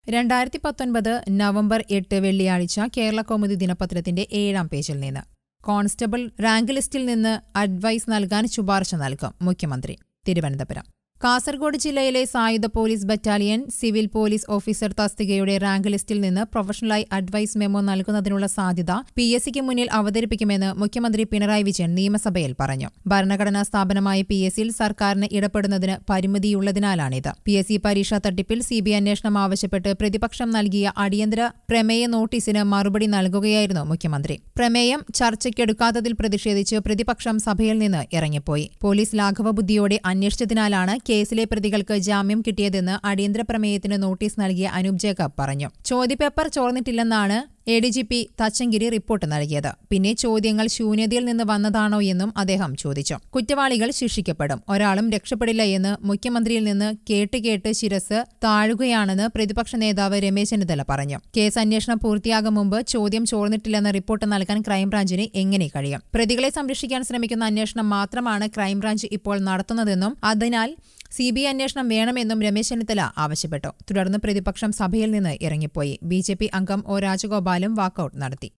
രണ്ടായിരത്തി പത്തൊൻപത് നവംബർ എട്ട് വെള്ളിയാഴ്ച കേരള കൗമുദി ദിനപത്രത്തിന്റെ ഏഴാം പേജിൽ നിന്ന് കോൺസ്റ്റബിൾ റാങ്ക് ലിസ്റ്റിൽ നിന്ന് അഡ്വൈസ് നൽകാൻ ശുപാർശ നൽകും മുഖ്യമന്ത്രി തിരുവനന്തപുരം കാസർഗോഡ് ജില്ലയിലെ സായുധ police battalion civil police officer തസ്തികയുടെ റാങ്ക് ലിസ്റ്റിൽ നിന്ന് പ്രൊഫഷണലായി അഡ്വൈസ് മെമ്മോ നൽകുന്നതിനുള്ള സാധ്യത പി എസ് സിക്ക് മുന്നിൽ അവതരിപ്പിക്കുമെന്ന് മുഖ്യമന്ത്രി പിണറായി വിജയൻ നിയമസഭയിൽ പറഞ്ഞു ഭരണഘടനാ സ്ഥാപനമായ പി എസ് സിയിൽ സർക്കാരിന് ഇടപെടുന്നതിന് പരിമിതിയുള്ളതിനാലാണിത് പി എസ് സി പരീക്ഷാ തട്ടിപ്പിൽ സി ബി അന്വേഷണം ആവശ്യപ്പെട്ട് പ്രതിപക്ഷം നൽകിയ അടിയന്തര പ്രമേയ നോട്ടീസിന് മറുപടി നൽകുകയായിരുന്നു മുഖ്യമന്ത്രി പ്രമേയം ചർച്ചയ്ക്കെടുക്കാത്തതിൽ പ്രതിഷേധിച്ച് പ്രതിപക്ഷം സഭയിൽ നിന്ന് ഇറങ്ങിപ്പോയി പോലീസ് ലാഘവ ബുദ്ധിയോടെ അന്വേഷിച്ചതിനാലാണ് കേസിലെ പ്രതികൾക്ക് ജാമ്യം കിട്ടിയതെന്ന് അടിയന്തര പ്രമേയത്തിന് നോട്ടീസ് നൽകിയ അനൂപ് ജേക്കബ് പറഞ്ഞു ചോദ്യപേപ്പർ ചോർന്നിട്ടില്ലെന്നാണ് A D G P Tachankary report നൽകിയത് പിന്നെ ചോദ്യങ്ങൾ ശൂന്യതയിൽ നിന്ന് വന്നതാണോ എന്നും അദ്ദേഹം ചോദിച്ചു കുറ്റവാളികൾ ശിക്ഷിക്കപ്പെടും ഒരാളും രക്ഷപ്പെടില്ല എന്ന് മുഖ്യമന്ത്രിയിൽ നിന്ന് കേട്ട് കേട്ട് ശിരസ് താഴുകയാണെന്ന് പ്രതിപക്ഷ നേതാവ് രമേശ് ചെന്നിത്തല പറഞ്ഞു കേസ് അന്വേഷണം പൂർത്തിയാകും മുമ്പ് ചോദ്യം ചോർന്നിട്ടില്ലെന്ന റിപ്പോർട്ട് നൽകാൻ ക്രൈംബ്രാഞ്ചിന് എങ്ങനെ കഴിയും പ്രതികളെ സംരക്ഷിക്കാൻ ശ്രമിക്കുന്ന അന്വേഷണം മാത്രമാണ് ക്രൈംബ്രാഞ്ച് ഇപ്പോൾ നടത്തുന്നതെന്നും അതിനാൽ സി ബി ഐ അന്വേഷണം വേണമെന്നും രമേശ് ചെന്നിത്തല ആവശ്യപ്പെട്ടു തുടർന്ന് പ്രതിപക്ഷം സഭയിൽ നിന്ന് ഇറങ്ങിപ്പോയി ബി ജെ പി അംഗം ഒ രാജഗോപാലും വാക്കൌട്ട് നടത്തി